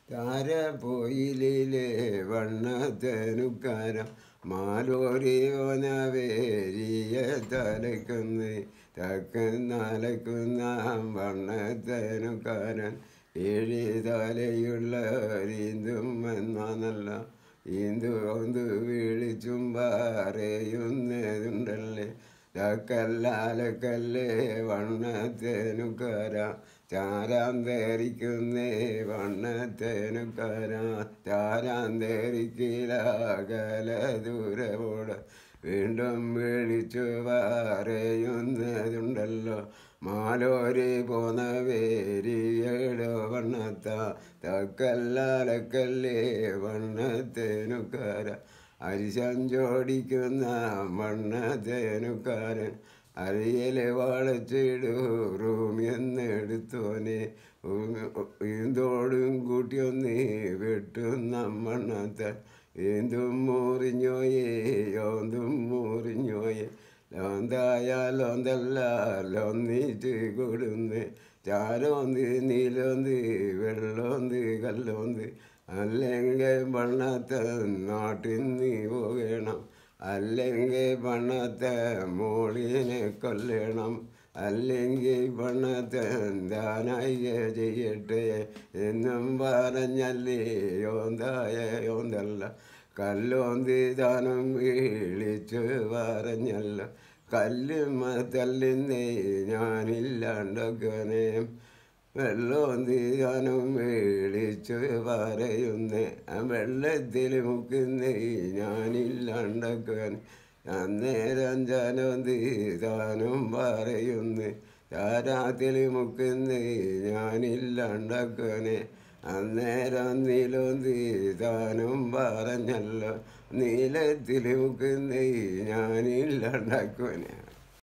താരപ്പൊയിലിലെ വണ്ണത്തനുക്കാര മാലോരിയോനവേരിയ തലക്കുന്ന തക്കുന്നലക്കുന്ന വണ്ണത്തനുക്കാരൻ ഏഴി തലയുള്ള ഇന്ദും എന്നാന്നല്ല ഇന്ദു ഒന്ന് വിളിച്ചും പറയുന്നതുണ്ടല്ലേ തക്കല്ലാലക്കല്ലേ വണ്ണത്തേനുക്കാര ചാരാന്തരിക്കുന്നേ വണ്ണത്തേനുക്കാര ചാരാന്തരിക്കിലാകല ദൂരമോട് വീണ്ടും വിളിച്ചു പറയുന്നതുണ്ടല്ലോ മാലോരി പോന്ന വേരിയടോ വണ്ണത്ത തക്കല്ലാലക്കല്ലേ വണ്ണത്തേനുക്കാര അരിശം ജോടിക്കുന്ന മണ്ണത്തേനുക്കാരൻ അരിയലെ വളച്ചിടൂ റൂമിയെന്നെടുത്തോനെ ഈന്തോടും കൂട്ടിയൊന്നേ വെട്ടുന്ന മണ്ണത്തെ ഏന്തും മുറിഞ്ഞോയേ യോന്തും മുറിഞ്ഞോയേ ലോന്തായാലോന്തല്ല ലോന്നിച്ച് കൊടുന്ന് ചാരോന്ത് നീലോന്ത് വെള്ളോന്ത് കല്ലോന്ത് അല്ലെങ്കിൽ വണ്ണത്തെ നാട്ടിൽ നീ പോകണം അല്ലെങ്കിൽ വണ്ണത്തെ മോളിനെ കൊല്ലണം അല്ലെങ്കിൽ വണ്ണത്തെ ദാനായിക ചെയ്യട്ടെ എന്നും പറഞ്ഞല്ലേ യോന്തായ യോന്തല്ല കല്ലോന്തി ദാനം വിളിച്ചു പറഞ്ഞല്ല കല്ലുമ തല്ലുന്നേ ഞാനില്ലാണ്ടൊക്കനെ വെള്ളോന്തി ദാനം വിളിച്ചു പറയുന്നേ ആ വെള്ളത്തിൽ മുക്കുന്നേ ഞാനില്ലാണ്ടൊക്കൻ അന്നേരം ജനന്തി ദാനം പറയുന്നേ താരാത്തിൽ മുക്കുന്നേ ഞാനില്ലാണ്ടൊക്കനെ അന്നേരം നീലോന്തി ദാനം പറഞ്ഞല്ലോ നീലത്തിൽ മുക്കുന്നേ ഞാനില്ലാണ്ടാക്കുവനെ